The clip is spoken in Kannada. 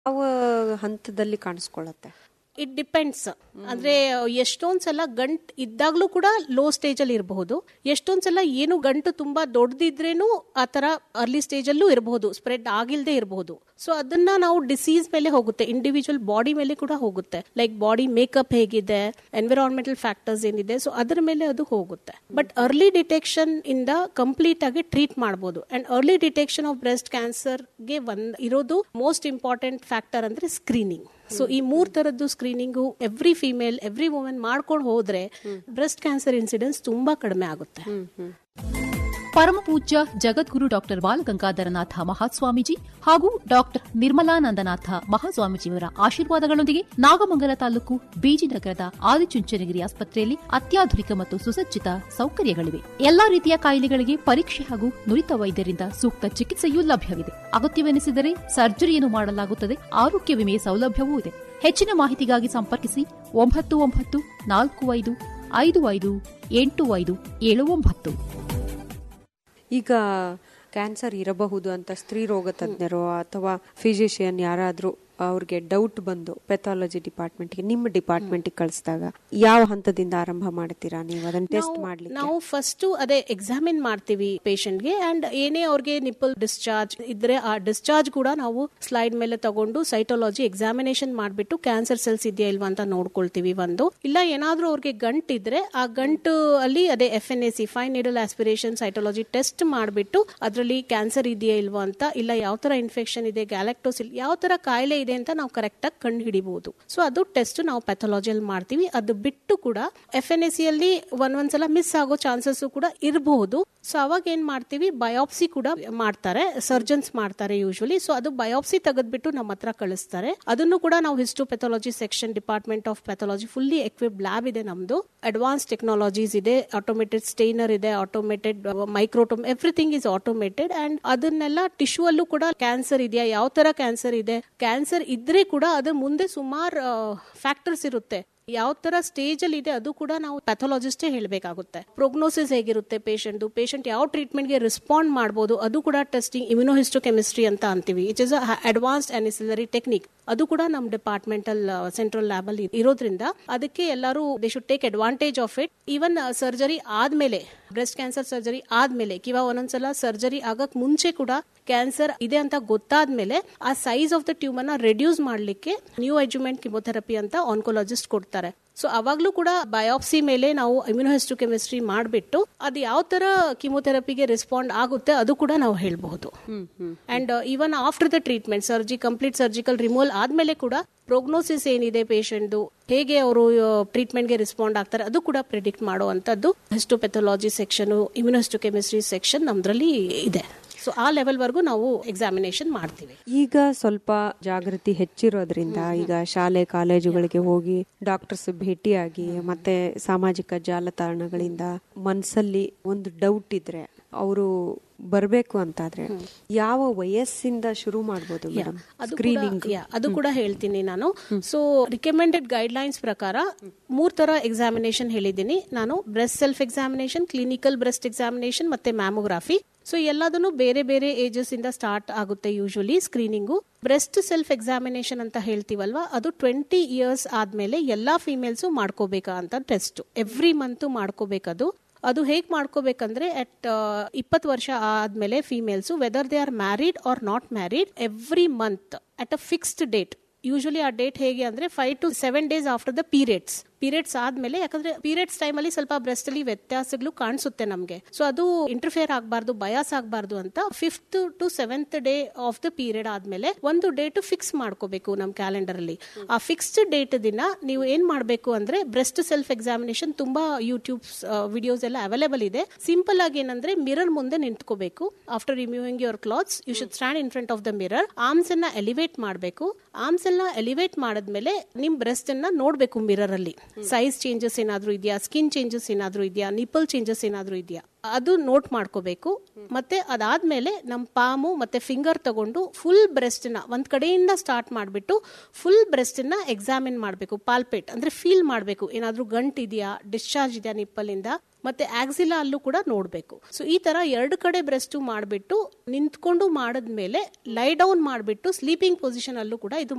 ಯಾವ ಹಂತದಲ್ಲಿ ಕಾಣಿಸ್ಕೊಳ್ಳುತ್ತೆ ಇಟ್ ಡಿಪೆಂಡ್ಸ್ ಅಂದ್ರೆ ಎಷ್ಟೊಂದ್ ಸಲ ಗಂಟ್ ಇದ್ದಾಗ್ಲೂ ಕೂಡ ಲೋ ಸ್ಟೇಜ್ ಅಲ್ಲಿ ಇರಬಹುದು ಎಷ್ಟೊಂದ್ ಸಲ ಏನು ಗಂಟು ತುಂಬಾ ದೊಡ್ಡದಿದ್ರೇನು ಆ ತರ ಅರ್ಲಿ ಸ್ಟೇಜ್ ಅಲ್ಲೂ ಇರಬಹುದು ಸ್ಪ್ರೆಡ್ ಆಗಿಲ್ದೇ ಇರಬಹುದು ಸೊ ಅದನ್ನ ನಾವು ಡಿಸೀಸ್ ಮೇಲೆ ಹೋಗುತ್ತೆ ಇಂಡಿವಿಜುವಲ್ ಬಾಡಿ ಮೇಲೆ ಕೂಡ ಹೋಗುತ್ತೆ ಲೈಕ್ ಬಾಡಿ ಮೇಕಪ್ ಹೇಗಿದೆ ಎನ್ವಿರಾನ್ಮೆಂಟಲ್ ಫ್ಯಾಕ್ಟರ್ಸ್ ಏನಿದೆ ಸೊ ಅದರ ಮೇಲೆ ಅದು ಹೋಗುತ್ತೆ ಬಟ್ ಅರ್ಲಿ ಡಿಟೆಕ್ಷನ್ ಇಂದ ಕಂಪ್ಲೀಟ್ ಆಗಿ ಟ್ರೀಟ್ ಮಾಡಬಹುದು and early detection of breast cancer ಗೆ ಒಂದ್ ಇರೋದು ಮೋಸ್ಟ್ ಇಂಪಾರ್ಟೆಂಟ್ ಫ್ಯಾಕ್ಟರ್ ಅಂದ್ರೆ ಸ್ಕ್ರೀನಿಂಗ್ ಸೊ ಈ ಮೂರ್ ತರದ್ದು screening every female every women ಮಾಡ್ಕೊಂಡು ಹೋದ್ರೆ ಬ್ರೆಸ್ಟ್ ಕ್ಯಾನ್ಸರ್ ಇನ್ಸಿಡೆನ್ಸ್ ತುಂಬಾ ಕಡಿಮೆ ಆಗುತ್ತೆ ಪರಮ ಪೂಜ್ಯ ಜಗದ್ಗುರು ಡಾಕ್ಟರ್ ಬಾಲಗಂಗಾಧರನಾಥ ಮಹಾಸ್ವಾಮೀಜಿ ಹಾಗೂ ಡಾಕ್ಟರ್ ನಿರ್ಮಲಾನಂದನಾಥ ಮಹಾಸ್ವಾಮೀಜಿಯವರ ಆಶೀರ್ವಾದಗಳೊಂದಿಗೆ ನಾಗಮಂಗಲ ತಾಲೂಕು ಬೀಜಿನಗರದ ಆದಿಚುಂಚನಗಿರಿ ಆಸ್ಪತ್ರೆಯಲ್ಲಿ ಅತ್ಯಾಧುನಿಕ ಮತ್ತು ಸುಸಜ್ಜಿತ ಸೌಕರ್ಯಗಳಿವೆ ಎಲ್ಲಾ ರೀತಿಯ ಕಾಯಿಲೆಗಳಿಗೆ ಪರೀಕ್ಷೆ ಹಾಗೂ ನುರಿತ ವೈದ್ಯರಿಂದ ಸೂಕ್ತ ಚಿಕಿತ್ಸೆಯೂ ಲಭ್ಯವಿದೆ ಅಗತ್ಯವೆನಿಸಿದರೆ ಸರ್ಜರಿಯನ್ನು ಮಾಡಲಾಗುತ್ತದೆ ಆರೋಗ್ಯ ವಿಮೆ ಸೌಲಭ್ಯವೂ ಇದೆ ಹೆಚ್ಚಿನ ಮಾಹಿತಿಗಾಗಿ ಸಂಪರ್ಕಿಸಿ ಒಂಬತ್ತು ಒಂಬತ್ತು ನಾಲ್ಕು ಐದು ಐದು ಐದು ಎಂಟು ಐದು ಏಳು ಒಂಬತ್ತು ಈಗ ಕ್ಯಾನ್ಸರ್ ಇರಬಹುದು ಅಂತ ಸ್ತ್ರೀ ರೋಗ ತಜ್ಞರು ಅಥವಾ ಫಿಸಿಷಿಯನ್ ಯಾರಾದ್ರೂ ಅವ್ರಿಗೆ ಡೌಟ್ ಬಂದು ಪೆಥಾಲಜಿ ಡಿಪಾರ್ಟ್ಮೆಂಟ್ಗೆ ನಿಮ್ಮ ಡಿಪಾರ್ಟ್ಮೆಂಟ್ಗೆ ಕಳಿಸಿದಾಗ ಯಾವ ಹಂತದಿಂದ ಆರಂಭ ಮಾಡ್ತೀರಾ ನೀವು ಅದನ್ನ ಟೆಸ್ಟ್ ಮಾಡ್ಲಿಕ್ಕೆ ನಾವು ಫಸ್ಟ್ ಅದೇ ಎಕ್ಸಾಮಿನ್ ಮಾಡ್ತೀವಿ ಪೇಷಂಟ್ಗೆ ಅಂಡ್ ಏನೇ ಅವ್ರಿಗೆ ನಿಪ್ಪಲ್ ಡಿಸ್ಚಾರ್ಜ್ ಇದ್ರೆ ಆ ಡಿಸ್ಚಾರ್ಜ್ ಕೂಡ ನಾವು ಸ್ಲೈಡ್ ಮೇಲೆ ತಗೊಂಡು ಸೈಟೋಲಜಿ ಎಕ್ಸಾಮಿನೇಷನ್ ಮಾಡ್ಬಿಟ್ಟು ಕ್ಯಾನ್ಸರ್ ಸೆಲ್ಸ್ ಇದೆಯಾ ಇಲ್ವಾ ಅಂತ ನೋಡ್ಕೊಳ್ತೀವಿ ಒಂದು ಇಲ್ಲ ಏನಾದ್ರೂ ಅವ್ರಿಗೆ ಗಂಟ್ ಇದ್ರೆ ಆ ಗಂಟು ಅಲ್ಲಿ ಅದೇ F N A C fine needle aspiration cytology test ಮಾಡಿಬಿಟ್ಟು ಅದರಲ್ಲಿ ಕ್ಯಾನ್ಸರ್ ಇದೆಯಾ ಇಲ್ವಾ ಅಂತ ಇಲ್ಲ ಯಾವ ತರ ಇನ್ಫೆಕ್ಷನ್ ಇದೆ ಗ್ಯಾಲೆಕ್ಟೋಸಿಲ್ ಯಾವ ತರ ಕಾಯಿಲೆ ಇದೆ ಅಂತ ನಾವು ಕರೆಕ್ಟ್ ಆಗಿ ಕಂಡು ಹಿಡಿಬಹುದು ಸೊ ಅದು ಟೆಸ್ಟ್ ನಾವು ಪ್ಯಾಥಾಲಜಿಯಲ್ಲಿ ಮಾಡ್ತೀವಿ ಅದು ಬಿಟ್ಟು ಕೂಡ ಎಫ್ ಎನ್ ಎಸ್ ಅಲ್ಲಿ ಒಂದೊಂದ್ಸಲ ಮಿಸ್ ಆಗೋ ಚಾನ್ಸಸ್ ಕೂಡ ಇರಬಹುದು ಸೊ ಅವಾಗ ಏನ್ ಮಾಡ್ತೀವಿ ಬಯೋಪ್ಸಿ ಕೂಡ ಮಾಡ್ತಾರೆ ಸರ್ಜನ್ಸ್ ಮಾಡ್ತಾರೆ ಯೂಶಲಿ ಸೊ ಅದು ಬಯೋಪ್ಸಿ ತೆಗೆದ್ಬಿಟ್ಟು ನಮ್ಮ ಹತ್ರ ಕಳಿಸ್ತಾರೆ ಅದನ್ನು ಕೂಡ ನಾವು histopathology section department of pathology fully equip lab ಇದೆ ನಮ್ದು ಅಡ್ವಾನ್ಸ್ ಟೆಕ್ನಾಲಜೀಸ್ ಇದೆ ಆಟೋಮೇಟೆಡ್ ಸ್ಟೈನರ್ ಇದೆ automated microtome everything is automated and ಅದನ್ನೆಲ್ಲ ಟಿಶ್ಯೂ ಅಲ್ಲೂ ಕೂಡ ಕ್ಯಾನ್ಸರ್ ಇದೆಯಾ ಯಾವ ತರ ಕ್ಯಾನ್ಸರ್ ಇದೆ ಕ್ಯಾನ್ಸರ್ ಇದ್ರೆ ಕೂಡ ಅದು ಮುಂದೆ ಸುಮಾರು ಫ್ಯಾಕ್ಟರ್ಸ್ ಇರುತ್ತೆ ಯಾವ ತರ ಸ್ಟೇಜ್ ಅಲ್ಲಿ ಇದೆ ಅದು ಕೂಡ ನಾವು ಪ್ಯಾಥಾಲಜಿಸ್ಟೇ ಹೇಳಬೇಕಾಗುತ್ತೆ ಪ್ರೋಗ್ನೋಸಿಸ್ ಹೇಗಿರುತ್ತೆ ಪೇಷಂಟ್ ಪೇಷಂಟ್ ಯಾವ ಟ್ರೀಟ್ಮೆಂಟ್ಗೆ ರೆಸ್ಪಾಂಡ್ ಮಾಡಬಹುದು ಅದು ಕೂಡ ಟೆಸ್ಟಿಂಗ್ ಇಮ್ಯುನೋಹಿಸ್ಟೋಕೆಮಿಸ್ಟ್ರಿ ಅಂತ ಅಂತೀವಿ it is advanced ancillary technique ಅದು ಕೂಡ ನಮ್ಮ ಡಿಪಾರ್ಟ್ಮೆಂಟಲ್ ಸೆಂಟ್ರಲ್ ಲ್ಯಾಬ್ ಅಲ್ಲಿ ಇರೋದ್ರಿಂದ ಅದಕ್ಕೆ ಎಲ್ಲರೂ they should take advantage of it even surgery ಆದ್ಮೇಲೆ ಬ್ರೆಸ್ಟ್ ಕ್ಯಾನ್ಸರ್ ಸರ್ಜರಿ ಆದ್ಮೇಲೆ ಕಿವಾ ಒಂದೊಂದ್ಸಲ ಸರ್ಜರಿ ಆಗಕ್ ಮುಂಚೆ ಕೂಡ ಕ್ಯಾನ್ಸರ್ ಇದೆ ಅಂತ ಗೊತ್ತಾದ್ಮೇಲೆ ಆ ಸೈಜ್ ಆಫ್ ದ ಟ್ಯೂಮರ್ ನ ರೆಡ್ಯೂಸ್ ಮಾಡ್ಲಿಕ್ಕೆ ನ್ಯೂ ಎಜುಮೆಂಟ್ ಕಿಮೋಥೆರಪಿ ಅಂತ ಆನ್ಕೋಲಜಿಸ್ಟ್ ಕೊಡ್ತಾರೆ ಸೊ ಅವಾಗ್ಲೂ ಕೂಡ ಬಯೋಪ್ಸಿ ಮೇಲೆ ನಾವು ಇಮ್ಯುನೋಹಿಸ್ಟೋಕೆಮಿಸ್ಟ್ರಿ ಮಾಡಿಬಿಟ್ಟು ಅದು ಯಾವ ತರ ಕಿಮೋಥೆರಪಿಗೆ ರೆಸ್ಪಾಂಡ್ ಆಗುತ್ತೆ ಅದು ಕೂಡ ನಾವು ಹೇಳ್ಬಹುದು and even after the treatment surgery complete surgical removal ಆದ್ಮೇಲೆ ಕೂಡ ಪ್ರೋಗ್ನೋಸಿಸ್ ಏನಿದೆ ಪೇಷಂಟ್ ಹೇಗೆ ಅವರು ಟ್ರೀಟ್ಮೆಂಟ್ಗೆ ರೆಸ್ಪಾಂಡ್ ಆಗ್ತಾರೆ ಅದು ಕೂಡ ಪ್ರಿಡಿಕ್ಟ್ ಮಾಡುವಂತದ್ದು ಹಿಸ್ಟೋಪೆಥಾಲಜಿ ಸೆಕ್ಷನ್ ಇಮ್ಯುನೋಹಿಸ್ಟೋಕೆಮಿಸ್ಟ್ರಿ ಸೆಕ್ಷನ್ ನಮ್ದ್ರಲ್ಲಿ ಇದೆ ಸೊ ಆ ಲೆವೆಲ್ ವರೆಗೂ ನಾವು ಎಕ್ಸಾಮಿನೇಷನ್ ಮಾಡ್ತೀವಿ ಈಗ ಸ್ವಲ್ಪ ಜಾಗೃತಿ ಹೆಚ್ಚಿರೋದ್ರಿಂದ ಈಗ ಶಾಲೆ ಕಾಲೇಜುಗಳಿಗೆ ಹೋಗಿ ಡಾಕ್ಟರ್ಸ್ ಭೇಟಿಯಾಗಿ ಮತ್ತೆ ಸಾಮಾಜಿಕ ಜಾಲತಾಣಗಳಿಂದ ಮನಸ್ಸಲ್ಲಿ ಒಂದು ಡೌಟ್ ಇದ್ರೆ ಅವರು ಬರಬೇಕು ಅಂತಾದ್ರೆ ಯಾವ ವಯಸ್ಸಿಂದ ಶುರು ಮಾಡ್ಬೋದು ಮೇಡಮ್ ಅದು ಕೂಡ- ಸ್ಕ್ರೀನಿಂಗ್ yeah, ಅದು ಕೂಡ ಹೇಳ್ತೀನಿ ನಾನು ಸೊ ರಿಕಮೆಂಡೆಡ್ ಗೈಡ್ ಲೈನ್ಸ್ ಪ್ರಕಾರ ಮೂರ್ ತರ ಎಕ್ಸಾಮಿನೇಷನ್ ಹೇಳಿದ್ದೀನಿ ನಾನು breast self examination clinical breast examination ಮತ್ತೆ ಮ್ಯಾಮೋಗ್ರಾಫಿ ಸೊ ಎಲ್ಲದನ್ನು ಬೇರೆ ಬೇರೆ ಏಜಸ್ ಇಂದ ಸ್ಟಾರ್ಟ್ ಆಗುತ್ತೆ usually screening breast self examination ಅಂತ ಹೇಳ್ತೀವಲ್ವಾ ಅದು ಟ್ವೆಂಟಿ ಇಯರ್ಸ್ ಆದ್ಮೇಲೆ ಎಲ್ಲಾ ಫಿಮೇಲ್ಸ್ ಮಾಡ್ಕೋಬೇಕಾ ಅಂತ ಟೆಸ್ಟ್ ಎವ್ರಿ ಮಂತ್ ಮಾಡ್ಕೋಬೇಕದು ಅದು ಹೇಗೆ ಮಾಡ್ಕೋಬೇಕಂದ್ರೆ ಅಟ್ ಇಪ್ಪತ್ತು ವರ್ಷ ಆದ್ಮೇಲೆ females whether they are married or not married every month at a fixed date usually ಆ ಡೇಟ್ ಹೇಗೆ ಅಂದ್ರೆ five to seven days after the periods periods ಆದ್ಮೇಲೆ ಯಾಕಂದ್ರೆ ಪೀರಿಯಡ್ಸ್ ಟೈಮ್ ಅಲ್ಲಿ ಸ್ವಲ್ಪ ಬ್ರೆಸ್ಟ್ ಅಲ್ಲಿ ವ್ಯತ್ಯಾಸಗಳು ಕಾಣಿಸುತ್ತೆ ನಮಗೆ ಸೊ ಅದು ಇಂಟರ್ಫಿಯರ್ ಆಗಬಾರ್ದು ಬಯಾಸ್ ಆಗಬಾರ್ದು ಅಂತ fifth to seventh day of the period ಆದ್ಮೇಲೆ ಒಂದು ಡೇಟ್ ಫಿಕ್ಸ್ ಮಾಡ್ಕೋಬೇಕು ನಮ್ಮ ಕ್ಯಾಲೆಂಡರ್ ಅಲ್ಲಿ ಆ ಫಿಕ್ಸ್ಡ್ ಡೇಟ್ ದಿನ ನೀವು ಏನ್ ಮಾಡಬೇಕು ಅಂದ್ರೆ ಬ್ರೆಸ್ಟ್ ಸೆಲ್ಫ್ ಎಕ್ಸಾಮಿನೇಷನ್ ತುಂಬಾ ಯೂಟ್ಯೂಬ್ ವಿಡಿಯೋಸ್ ಎಲ್ಲ ಅವೈಲೇಬಲ್ ಇದೆ ಸಿಂಪಲ್ ಆಗಿ ಏನಂದ್ರೆ ಮಿರರ್ ಮುಂದೆ ನಿಂತ್ಕೋಬೇಕು after removing your clothes you should stand in front of the mirror arms ಅನ್ನ ಎಲಿವೇಟ್ ಮಾಡಬೇಕು ಆರ್ಮ್ಸ್ ಎಲ್ಲ ಎಲಿವೇಟ್ ಮಾಡಿದ್ಮೇಲೆ ನಿಮ್ ಬ್ರೆಸ್ಟ್ ಅನ್ನ ನೋಡ್ಬೇಕು ಮಿರರ್ ಅಲ್ಲಿ ಸೈಜ್ ಚೇಂಜಸ್ ಏನಾದ್ರೂ ಇದೆಯಾ ಸ್ಕಿನ್ ಚೇಂಜಸ್ ಏನಾದ್ರೂ ಇದೆಯಾ ನಿಪಲ್ ಚೇಂಜಸ್ ಏನಾದ್ರೂ ಇದೆಯಾ ಅದು ನೋಟ್ ಮಾಡ್ಕೋಬೇಕು ಮತ್ತೆ ಅದಾದ್ಮೇಲೆ ನಮ್ಮ ಪಾಮು ಮತ್ತೆ ಫಿಂಗರ್ ತಗೊಂಡು ಫುಲ್ ಬ್ರೆಸ್ಟ್ ನ ಒಂದ್ ಕಡೆಯಿಂದ ಸ್ಟಾರ್ಟ್ ಮಾಡ್ಬಿಟ್ಟು ಫುಲ್ ಬ್ರೆಸ್ಟ್ ನ ಎಕ್ಸಾಮಿನ್ ಮಾಡಬೇಕು ಪಾಲ್ಪೇಟ್ ಅಂದ್ರೆ ಫೀಲ್ ಮಾಡಬೇಕು ಏನಾದ್ರೂ ಗಂಟ್ ಇದೆಯಾ ಡಿಸ್ಚಾರ್ಜ್ ಇದೆಯಾ ನಿಪ್ಪಲಿಂದ ಮತ್ತೆ ಆಕ್ಸಿಲಾ ಅಲ್ಲೂ ಕೂಡ ನೋಡಬೇಕು ಸೊ ಈ ತರ ಎರಡು ಕಡೆ ಬ್ರೆಸ್ಟ್ ಮಾಡಿಬಿಟ್ಟು ನಿಂತ್ಕೊಂಡು ಮಾಡಿದ್ಮೇಲೆ ಲೈ ಡೌನ್ ಮಾಡಿಬಿಟ್ಟು ಸ್ಲೀಪಿಂಗ್ ಪೊಸಿಷನ್ ಅಲ್ಲೂ ಕೂಡ ಇದು